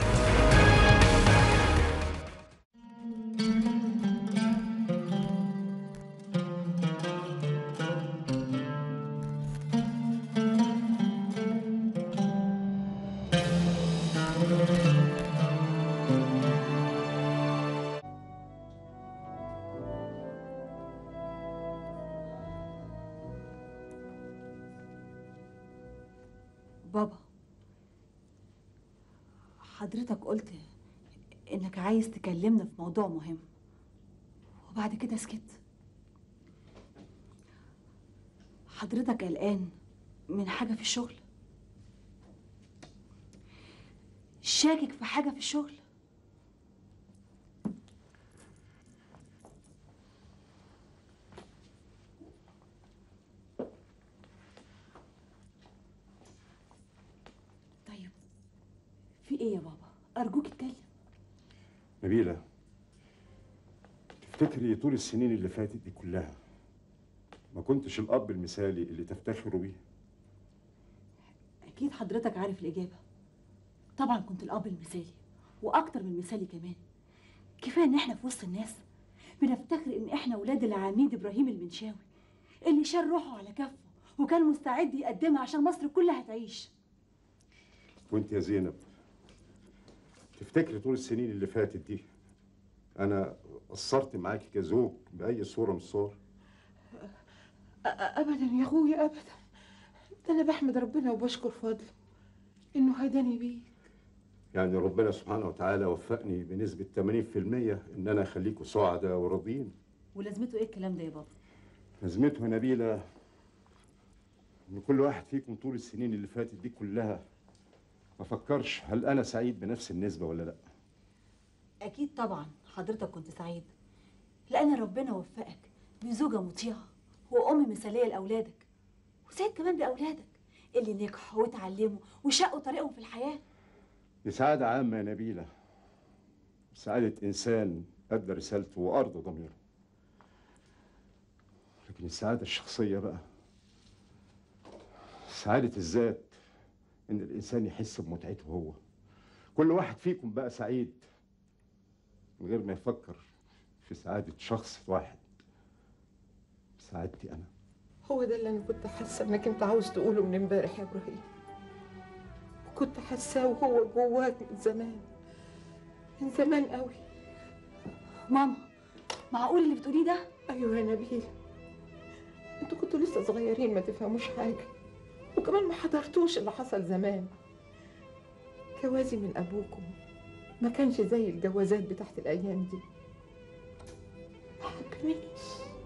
بابا حضرتك قلت انك عايز تكلمنا في موضوع مهم وبعد كده سكت حضرتك قلقان من حاجة في الشغل شاكك في حاجة في الشغل طيب في ايه يا بابا ارجوك اتكلم نبيلة تفتكري طول السنين اللي فاتت دي كلها ما كنتش الأب المثالي اللي تفتخروا بيه اكيد حضرتك عارف الاجابه طبعا كنت الاب المثالي واكتر من مثالي كمان كفايه ان احنا في وسط الناس بنفتخر ان احنا ولاد العميد ابراهيم المنشاوي اللي شال روحه على كفه وكان مستعد يقدمها عشان مصر كلها تعيش وانت يا زينب تفتكري طول السنين اللي فاتت دي أنا قصرت معاكي كزوج بأي صورة من الصور أ- ابدا يا اخويا ابدا ده انا بحمد ربنا وبشكر فضله انه هداني بيه يعني ربنا سبحانه وتعالى وفقني بنسبة 80% إن أنا أخليكوا سعداء وراضيين ولازمته ايه الكلام ده يا بابا لازمته يا نبيلة إن كل واحد فيكم طول السنين اللي فاتت دي كلها ما فكرش هل أنا سعيد بنفس النسبة ولا لأ اكيد طبعا حضرتك كنت سعيد لان ربنا وفقك بزوجه مطيعه وام مثاليه لاولادك وسعيد كمان باولادك اللي نجحوا واتعلموا وشقوا طريقهم في الحياه دي سعادة عامة يا نبيلة سعادة إنسان أدى رسالته وأرضى ضميره لكن السعادة الشخصية بقى سعادة الذات إن الإنسان يحس بمتعته هو كل واحد فيكم بقى سعيد من غير ما يفكر في سعادة شخص واحد سعادتي أنا هو ده اللي انا كنت حاسه انك انت عاوز تقوله من امبارح يا ابراهيم وكنت حاساه وهو جواك من زمان من زمان قوي ماما معقول اللي بتقوليه ده ايوه يا نبيل انتوا كنتوا لسه صغيرين ما تفهموش حاجه وكمان ما حضرتوش اللي حصل زمان جوازي من ابوكم ما كانش زي الجوازات بتاعت الايام دي ما حبنيش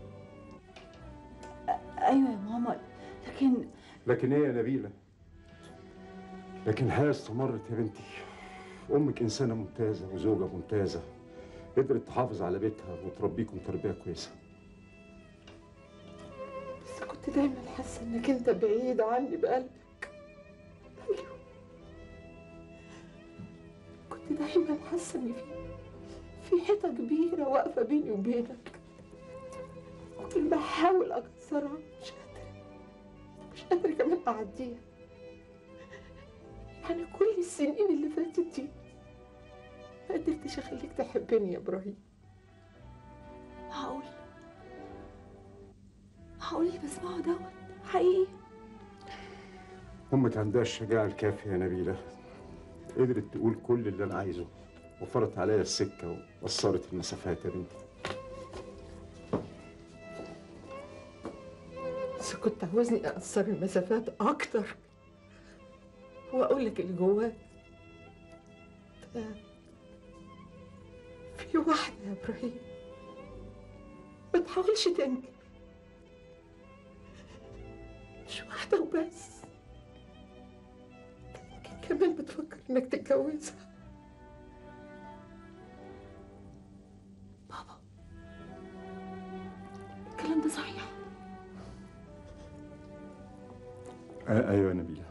ايوه يا ماما لكن لكن إيه يا نبيلة لكن الحياة استمرت يا بنتي أمك إنسانة ممتازة وزوجة ممتازة قدرت تحافظ على بيتها وتربيكم تربية كويسة بس كنت دايما حاسه انك انت بعيد عني بقلبك ايوه كنت دايما حاسه ان في في حيطه كبيره واقفه بيني وبينك كل ما احاول اكسرها مش قادره مش قادره كمان اعديها يعني كل السنين اللي فاتت دي ما قدرتش اخليك تحبني يا ابراهيم معقول معقول اللي بسمعه دوت حقيقي أمك عندها الشجاعة الكافية يا نبيلة قدرت تقول كل اللي أنا عايزه وفرت عليا السكة وقصرت المسافات يا بنتي إذا كنت عاوزني أقصر المسافات أكتر وأقول لك اللي جواك ف- في واحدة يا إبراهيم ما تحاولش تنكر مش واحدة وبس كمان بتفكر إنك تتجوزها الكلام ده صحيح آه ايوه يا نبيله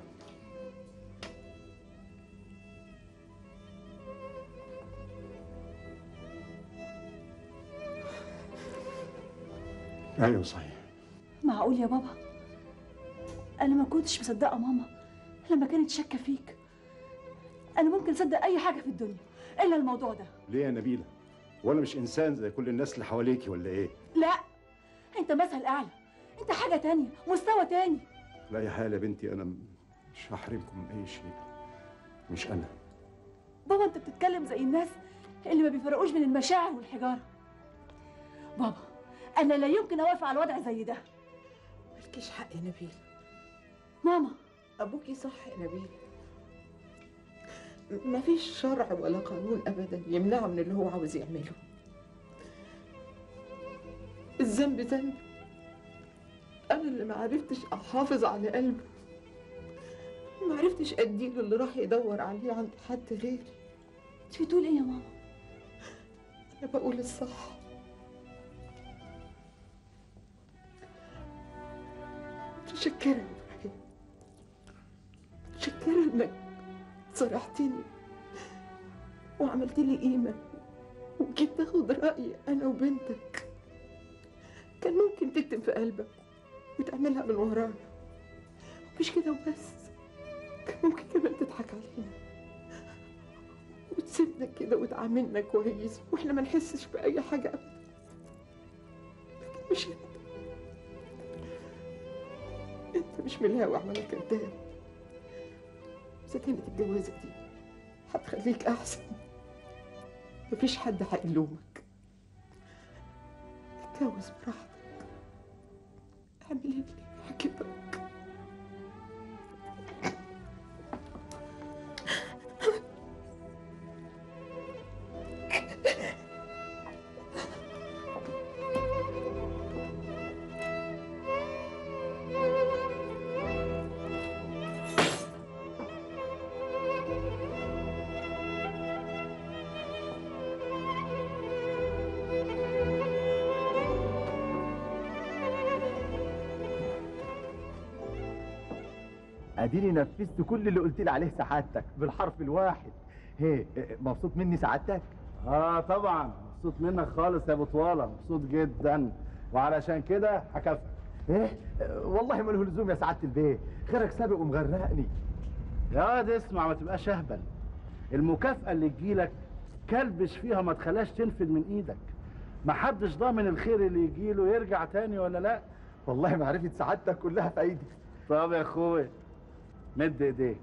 ايوه صحيح معقول يا بابا انا ما كنتش مصدقه ماما لما كانت شاكه فيك انا ممكن اصدق اي حاجه في الدنيا الا الموضوع ده ليه يا نبيله وانا مش انسان زي كل الناس اللي حواليكي ولا ايه لا انت مثل اعلى انت حاجه تانية مستوى تاني لا يا حال يا بنتي انا مش هحرمكم من اي شيء مش انا بابا انت بتتكلم زي الناس اللي ما بيفرقوش بين المشاعر والحجاره بابا انا لا يمكن اوافق على الوضع زي ده مالكيش حق يا نبيل ماما أبوكي صح يا نبيل مفيش شرع ولا قانون أبدا يمنعه من اللي هو عاوز يعمله الذنب ذنب أنا اللي ما عرفتش أحافظ على قلبه ما عرفتش أديله اللي راح يدور عليه عند حد غيري انت بتقول ايه يا ماما أنا بقول الصح متشكرة يا إبراهيم متشكرة إنك صرحتني وعملت لي قيمة وجيت تاخد رأيي أنا وبنتك كان ممكن تكتم في قلبك وتعملها من ورانا مش كده وبس كان ممكن كمان تضحك علينا وتسيبنا كده وتعاملنا كويس واحنا ما نحسش بأي حاجة أبدا لكن مش انت انت مش ملاوع ولا كداب إذا كانت الجوازة دي هتخليك أحسن مفيش حد هيلومك اتجوز براحتك اعمل اللي يعجبك اديني نفذت كل اللي قلت لي عليه سعادتك بالحرف الواحد هي مبسوط مني سعادتك اه طبعا مبسوط منك خالص يا ابو طواله مبسوط جدا وعلشان كده هكافئك ايه والله ما له لزوم يا سعاده البيه خيرك سابق ومغرقني يا واد اسمع ما تبقاش اهبل المكافأة اللي تجيلك كلبش فيها ما تخليهاش تنفد من ايدك محدش ضامن الخير اللي يجيله يرجع تاني ولا لا والله معرفة سعادتك كلها في ايدي طب يا اخويا مد ايديك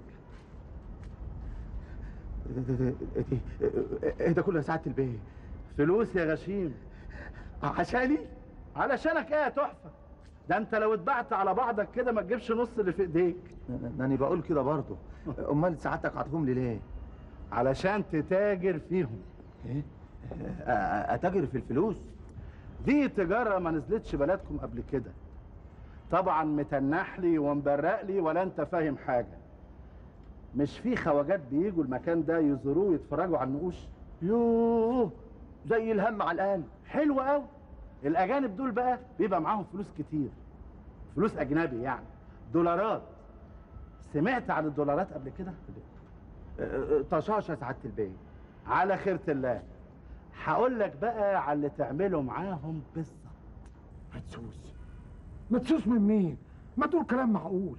ايه ده كله يا سعاده البيه فلوس يا غشيم عشاني علشانك ايه يا تحفه ده انت لو اتبعت على بعضك كده ما تجيبش نص اللي في ايديك انا بقول كده برضه امال سعادتك عطيهم لي ليه علشان تتاجر فيهم ايه اتاجر في الفلوس دي تجاره ما نزلتش بلدكم قبل كده طبعا متنح لي ومبرق لي ولا انت فاهم حاجه مش في خواجات بيجوا المكان ده يزوروه ويتفرجوا على النقوش يوه زي الهم على القلب حلو قوي الاجانب دول بقى بيبقى معاهم فلوس كتير فلوس اجنبي يعني دولارات سمعت عن الدولارات قبل كده طشاش يا سعاده البيه على خيرة الله هقول لك بقى على اللي تعمله معاهم بالظبط مدسوس مدسوس من مين ما تقول كلام معقول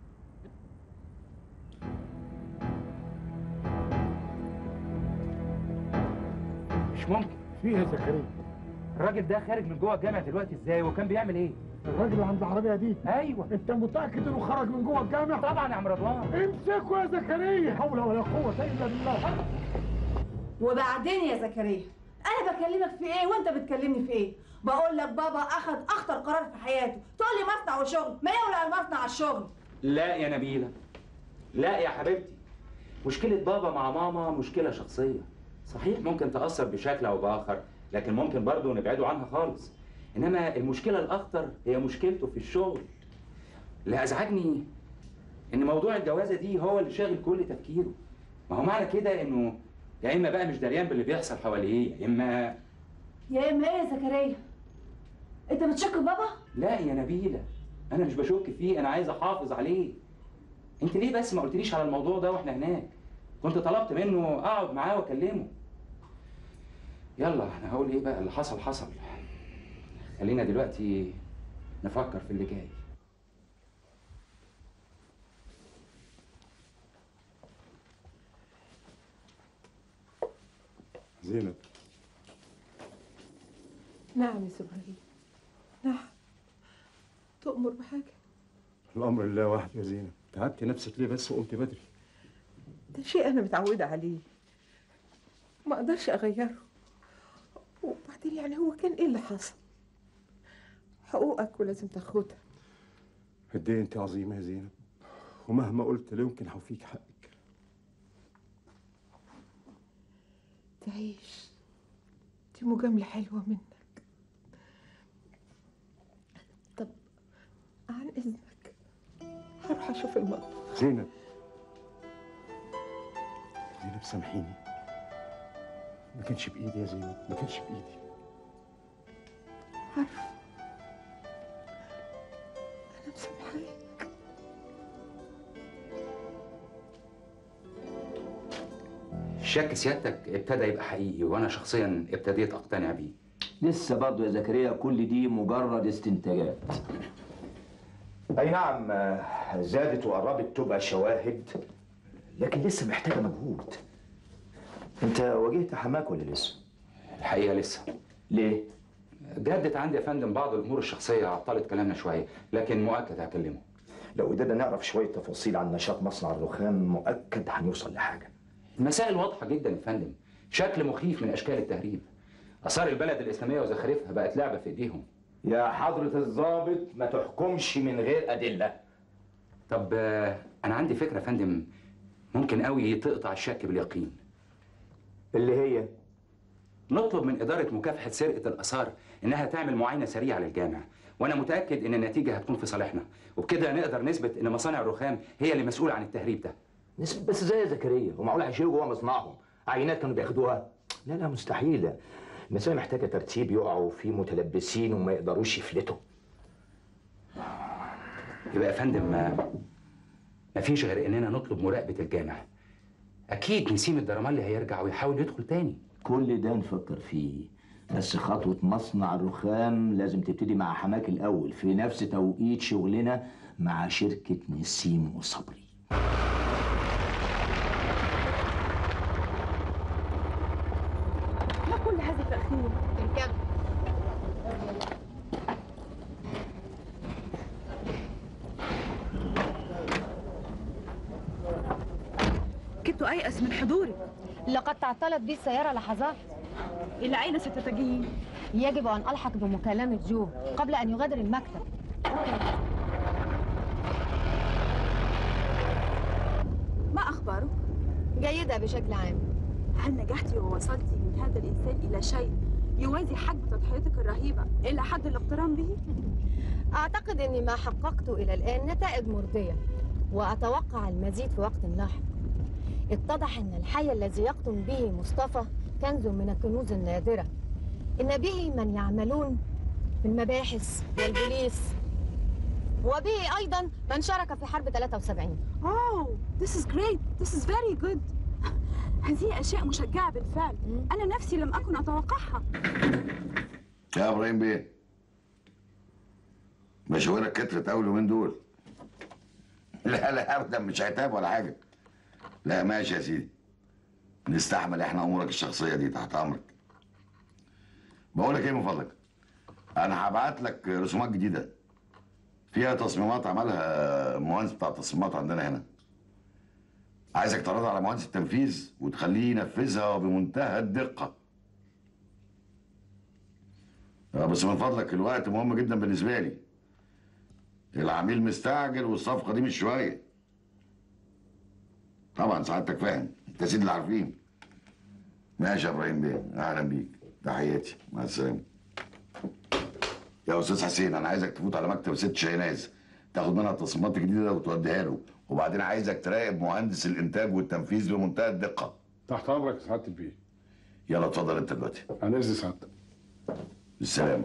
مش ممكن في ايه يا زكريا الراجل ده خارج من جوه الجامع دلوقتي ازاي وكان بيعمل ايه الراجل اللي عند العربيه دي ايوه انت متاكد انه خرج من جوه الجامع طبعا يا عم رضوان امسكوا يا زكريا حول ولا قوه الا بالله وبعدين يا زكريا انا انا بكلمك في ايه وانت بتكلمني في ايه بقول لك بابا اخذ اخطر قرار في حياته تقول لي مصنع وشغل ما يولع المصنع على الشغل لا يا نبيلة لا يا حبيبتي مشكلة بابا مع ماما مشكلة شخصية صحيح ممكن تأثر بشكل أو بآخر لكن ممكن برضه نبعده عنها خالص إنما المشكلة الأخطر هي مشكلته في الشغل اللي أزعجني إن موضوع الجوازة دي هو اللي شاغل كل تفكيره ما هو معنى كده إنه يا إما بقى مش دريان باللي بيحصل حواليه يا إما يا اما ايه يا زكريا انت بتشك في بابا لا يا نبيلة أنا مش بشك فيه أنا عايز أحافظ عليه أنت ليه بس ما قلتليش على الموضوع ده وإحنا هناك كنت طلبت منه أقعد معاه وأكلمه يلا أنا هقول إيه بقى اللي حصل حصل خلينا دلوقتي نفكر في اللي جاي زينب نعم يا سبراهيم نعم تؤمر بحاجة الأمر لله وحده يا زينب تعبت نفسك ليه بس وقمت بدري ده شيء أنا متعودة عليه ما أقدرش أغيره وبعدين يعني هو كان إيه اللي حصل حقوقك ولازم تاخدها قد ايه انت عظيمه يا زينب ومهما قلت لا يمكن هوفيك حقك تعيش دي مجاملة حلوة منك طب عن إذنك هروح أشوف المطبخ زينب زينب سامحيني ما كانش بإيدي يا زينب ما كانش بإيدي عارفة أنا مسامحاك شك سيادتك ابتدى يبقى حقيقي وأنا شخصيا ابتديت أقتنع بيه لسه برضه يا زكريا كل دي مجرد استنتاجات اي نعم آه، زادت وقربت تبقى شواهد لكن لسه محتاجه مجهود انت واجهت حماك ولا لسه الحقيقة لسه ليه؟ جدت عندي يا فندم بعض الأمور الشخصية عطلت كلامنا شوية لكن مؤكد هكلمه لو قدرنا نعرف شويه تفاصيل عن نشاط مصنع الرخام مؤكد هنوصل لحاجه المسائل واضحة جدا يا فندم شكل مخيف من أشكال التهريب آثار البلد الإسلامية وزخارفها بقت لعبة في إيديهم يا حضرة الضابط ما تحكمش من غير أدلة طب آه، أنا عندي فكرة يا فندم ممكن قوي تقطع الشك باليقين اللي هي نطلب من إدارة مكافحة سرقة الآثار إنها تعمل معاينة سريعة للجامع وأنا متأكد إن النتيجة هتكون في صالحنا وبكده نقدر نثبت إن مصانع الرخام هي اللي مسؤولة عن التهريب ده نسبة بس زي زكريا ومعقول هيشيلوا جوه مصنعهم عينات كانوا بياخدوها لا لا مستحيل المسألة محتاجة ترتيب يقعوا فيه متلبسين وما يقدروش يفلتوا يبقى يا فندم ما مفيش غير إننا نطلب مراقبة الجامع أكيد نسيم الدرمالي هيرجع ويحاول يدخل تاني كل ده نفكر فيه بس خطوة مصنع الرخام لازم تبتدي مع حماك الأول في نفس توقيت شغلنا مع شركة نسيم وصبري ما كل هذا التأخير اركب كنت أيأس من حضوري لقد تعطلت بي السيارة لحظات إلى أين ستتجهين؟ يجب أن ألحق بمكالمة جو قبل أن يغادر المكتب ما أخبارك؟ جيدة بشكل عام هل نجحتي ووصلتي من هذا الإنسان إلى شيء يوازي حجم تضحيتك الرهيبة إلى حد الاقتران به؟ أعتقد أني ما حققته إلى الآن نتائج مرضية وأتوقع المزيد في وقت لاحق اتضح أن الحي الذي يقطن به مصطفى كنز من الكنوز النادرة إن به من يعملون في المباحث والبوليس وبه أيضا من شارك في حرب 73 Oh, this is great. This is very good. هذه أشياء مشجعة بالفعل. أنا نفسي لم أكن أتوقعها. يا ابراهيم بيه مشاورك كترت اول يومين دول لا لا ابدا مش عتاب ولا حاجه لا ماشي يا سيدي نستحمل احنا امورك الشخصيه دي تحت امرك بقول لك ايه من فضلك انا هبعت لك رسومات جديده فيها تصميمات عملها مهندس بتاع التصميمات عندنا هنا عايزك تعرضها على مهندس التنفيذ وتخليه ينفذها بمنتهى الدقه اه بس من فضلك الوقت مهم جدا بالنسبه لي العميل مستعجل والصفقه دي مش شويه طبعا سعادتك فاهم انت سيد اللي عارفين ماشي يا ابراهيم بيه اهلا بيك تحياتي مع السلامه يا استاذ حسين انا عايزك تفوت على مكتب ست شاهناز تاخد منها التصميمات الجديده وتوديها له وبعدين عايزك تراقب مهندس الانتاج والتنفيذ بمنتهى الدقه تحت امرك يا سعاده البيه يلا اتفضل انت دلوقتي انا اذن سعادتك بالسلامه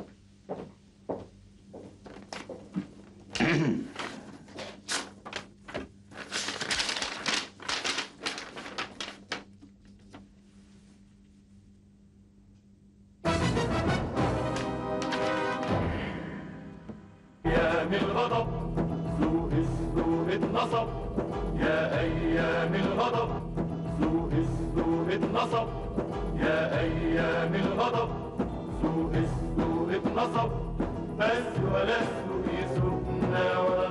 أيام الغضب سوء السوء اتنصب يا أيام الغضب سوء السوء اتنصب يا أيام الغضب سوء السوء اتنصب بس ولا السوء يسوقنا ولا